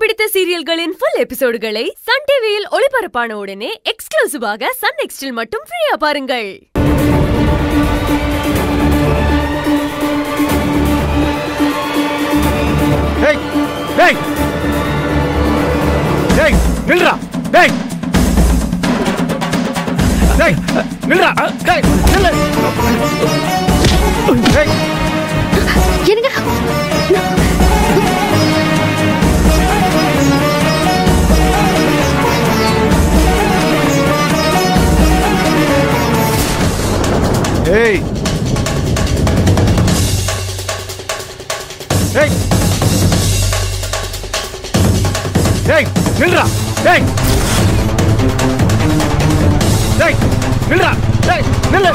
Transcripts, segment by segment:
பிடித்த சீரியல்களின் full எபிசோடுகளை Sun டிவியில் ஒளிபரப்பான உடனே எக்ஸ்க்ளூசிவாக சன் நெக்ஸ்டில் மட்டும் ஃப்ரீயா பாருங்கள் டேய் டேய் டேய் நில்றா டேய் டேய் நில்றா டேய் நில்லு டேய் என்னங்க டேய் டேய் டேய் நில்றா டேய் டேய் நில்றா டேய் நில்லு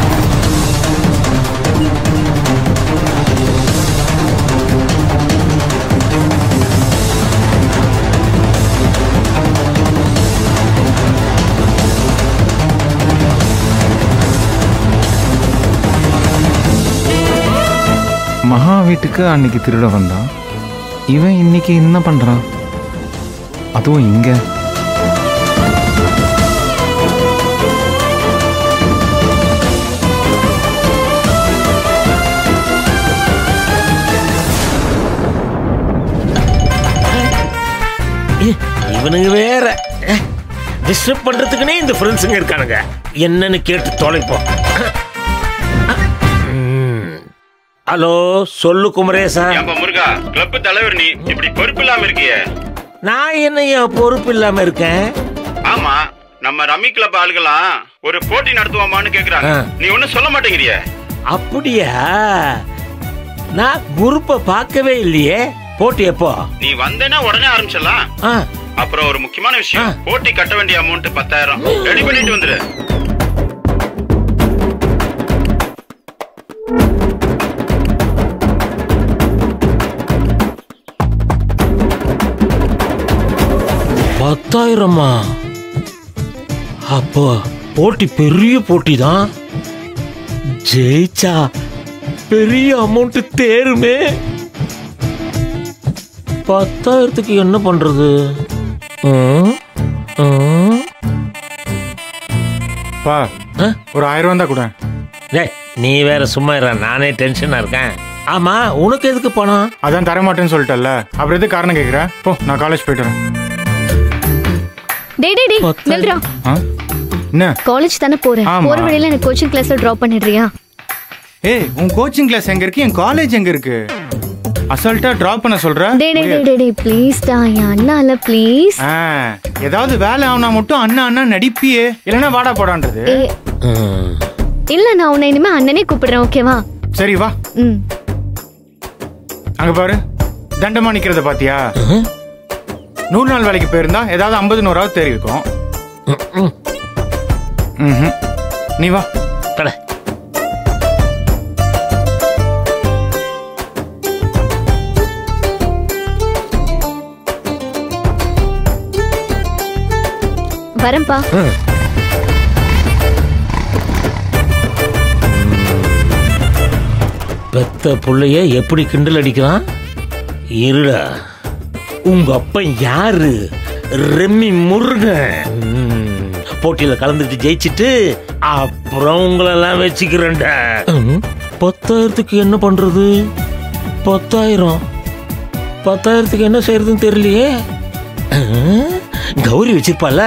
மகா வீட்டுக்கு அன்னைக்கு திருட வந்தான் இவன் இன்னைக்கு என்ன பண்றான் அதுவும் இங்க இவனுங்க வேற டிஸ்டர்ப் பண்றதுக்குனே இந்த ஃப்ரெண்ட்ஸுங்க இருக்கானுங்க என்னன்னு கேட்டு தொலைப்போம் ம். ஹலோ சொல்லு குமரேசா ஏன்பா முருகா கிளப் தலைவர் நீ இப்படி பொறுப்பு இல்லாம இருக்கிய நான் என்ன என் பொறுப்பு இல்லாம இருக்கேன் ஆமா நம்ம ரம்மி கிளப் ஆளுகளாம் ஒரு போட்டி நடத்துவோமான்னு கேக்குறாங்க ஆ. நீ ஒண்ணும் சொல்ல மாட்டேங்கிறிய அப்படியா நான் குரூப்பை பார்க்கவே இல்லையே போட்டி எப்போ நீ வந்தேன்னா உடனே ஆரம்பிச்சிடலாம் ஆ, அப்புறம் ஒரு முக்கியமான விஷயம் ஆ. போட்டி கட்ட வேண்டிய அமௌண்ட் பத்தாயிரம் ரெடி பண்ணிட்டு வந்துரு பத்தாயிரமா அப்போ போட்டி பெரிய போட்டி தான் ஜெயிச்சா பெரிய அமௌண்ட் தேருமே பத்தாயிரத்துக்கு என்ன பண்றது ம், ம். பா ஆ? ஒரு ஆயிரம் ரூபா தான் கூட டேய் நீ வேற சும்மா இரு நானே டென்ஷனா இருக்கேன் ஆமா உனக்கு எதுக்கு பணம் அதான் தரமாட்டேன்னு சொல்லிட்டல அப்புறம் எதுக்கு காரணம் கேட்குற போ நான் காலேஜ் போயிட்டு வரேன் டேய் டேய் டேய் பத்தாயிரம். நில்றா ஆ என்ன காலேஜ் தானே போறேன் ஆமா. போற வழியில எனக்கு கோச்சிங் கிளாஸ்ல டிராப் பண்ணிடுறியா ஏய் உன் கோச்சிங் கிளாஸ் எங்க இருக்கு என் காலேஜ் எங்க இருக்கு அசால்ட்டா டிராப் பண்ண சொல்ற டேய் டேய் டேய் டேய், டேய் ப்ளீஸ் டா என் அண்ணா இல்ல ப்ளீஸ் ஆ, ஏதாவது வேலை ஆனா மட்டும் அண்ணா அண்ணா நடிப்பியே இல்லைன்னா வாடா போடான்றது ஏ ம். இல்ல நான் உன்னை இனிமே அண்ணனே கூப்பிடுறேன் ஓகேவா சரி வா ம் அங்க பாரு தண்டமா நிக்கிறத பாத்தியா நூறு நாள் வேலைக்கு போயிருந்தா ஏதாவது ஐம்பது நூறாவது தேறி இருக்கும் ம், ம். ம்ஹும். நீ வா கடை வரேன்ப்பா பெத்த புள்ளைய எப்படி கிண்டல் அடிக்கிறான் இருடா உங்க அப்பன் யாரு ரெம்மி முருகன் ம், போட்டியில கலந்துட்டு ஜெயிச்சிட்டு அப்புறம் உங்களெல்லாம் வச்சுக்கிறேன்டா ம், பத்தாயிரத்துக்கு என்ன பண்றது பத்தாயிரம் பத்தாயிரத்துக்கு என்ன செய்யறதுன்னு தெரியலையே ம், கௌரி வச்சிருப்பால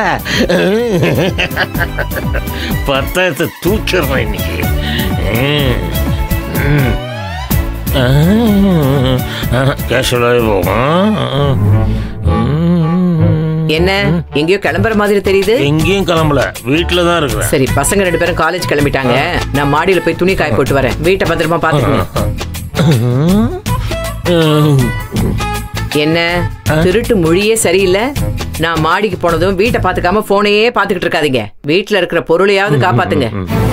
பத்தாயிரத்தை தூக்கிடுறேன் இன்னைக்கு ம், ம். கேஷுவலாகவே போகும் என்ன எங்கேயோ கிளம்புற மாதிரி தெரியுது எங்கேயும் கிளம்பல வீட்டில் தான் இருக்கிறேன் சரி பசங்க ரெண்டு பேரும் காலேஜ் கிளம்பிட்டாங்க நான் மாடியில போய் துணி காய போட்டு வரேன் வீட்டை பத்திரமா பாத்துக்கணும் என்ன திருட்டு மொழியே சரியில்லை நான் மாடிக்கு போனதும் வீட்டை பாத்துக்காம போனையே பாத்துக்கிட்டு இருக்காதீங்க வீட்டுல இருக்கிற பொருளையாவது காப்பாத்துங்க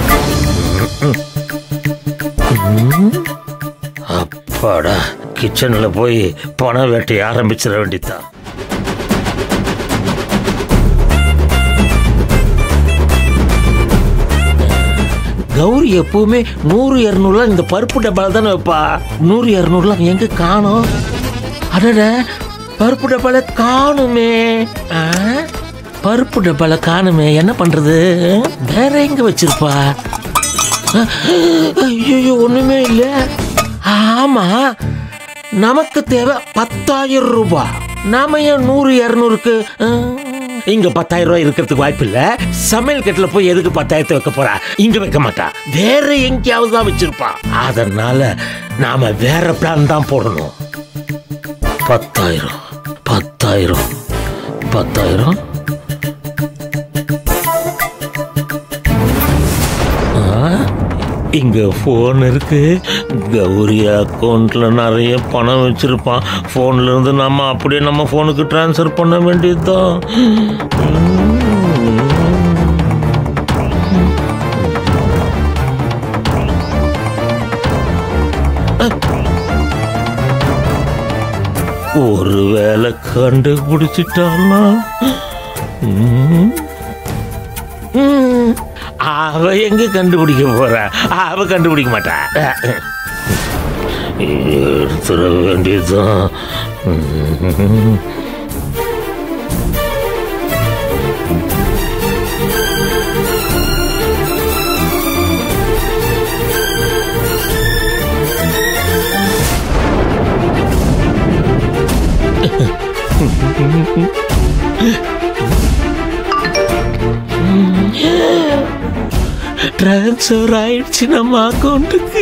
அப்பாடா கிச்சனில் போய் பண வேட்டையை ஆரம்பிச்சிட வேண்டியதான் கௌரி எப்பவுமே நூறு இரநூறுலாம் இந்த பருப்பு டப்பால தானே வைப்பா நூறு இரநூறுலாம் எங்க காணோம் அடட பருப்பு டப்பால காணுமே ஆ? பருப்பு டப்பால காணுமே என்ன பண்றது வேற எங்க வச்சிருப்பா ஐயோ ஒண்ணுமே இல்ல ஆமா நமக்கு தேவை பத்தாயிரம் ரூபாய் நாம ஏன் நூறு இரநூறுக்கு இங்க பத்தாயிரம் ரூபாய் இருக்கிறதுக்கு வாய்ப்பு இல்ல சமையல் கட்டுல போய் எதுக்கு பத்தாயிரத்தை வைக்க போறா இங்க வைக்க மாட்டா வேற எங்கேயாவது தான் வச்சிருப்பா அதனால நாம வேற பிளான் தான் போடணும் பத்தாயிரம் பத்தாயிரம் பத்தாயிரம் ஆ, இங்க போன் இருக்கு கௌரி அக்கௌண்ட்ல நிறைய பணம் வச்சிருப்பான் போன்ல இருந்து நம்ம அப்படியே நம்ம போனுக்கு டிரான்ஸ்ஃபர் பண்ண வேண்டியதுதான் ஒரு வேலை கண்டுபிடிச்சிட்டானா ம். ம். அவ எங்க கண்டுபிடிக்க போறா அவ கண்டுபிடிக்க மாட்டா எடுத்துட வேண்டியதுதான் ம். ட்ரான்ஸ்ஃபர் ஆயிடுச்சு நம்ம அக்கௌண்ட்டுக்கு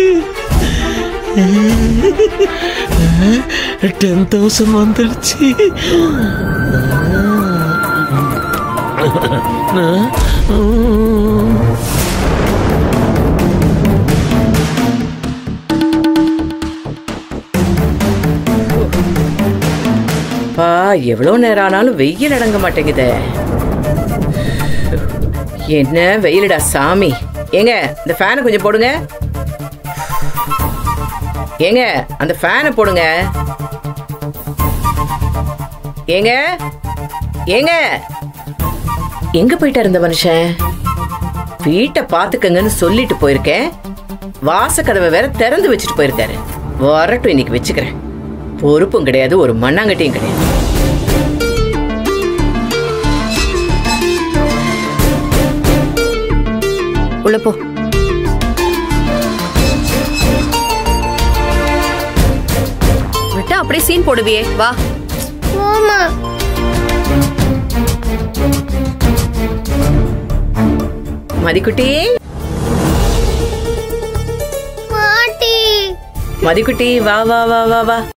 டென் தௌசண்ட் வந்துடுச்சு பா எவ்வளவு நேரம் ஆனாலும் வெயில் அடங்க மாட்டேங்குதே என்ன வெயிலுடா சாமி ஏங்க இந்த ஃபேனை கொஞ்சம் போடுங்க ஏங்க அந்த ஃபேனை போடுங்க ஏங்க ஏங்க எங்க போயிட்டாரு இந்த மனுஷன் வீட்டை பாத்துக்கங்கன்னு சொல்லிட்டு போயிருக்கேன் வாசக்கதவை வேற திறந்து வச்சுட்டு போயிருக்காரு வரட்டும் இன்னைக்கு வச்சுக்கிறேன் பொறுப்பும் கிடையாது ஒரு மண்ணாங்கட்டியும் கிடையாது உள்ள போ விட்டா அப்படியே சீன் போடுவியே வா போமா மதிக்குட்டி பாட்டி மதிக்குட்டி வா வா வா வா வா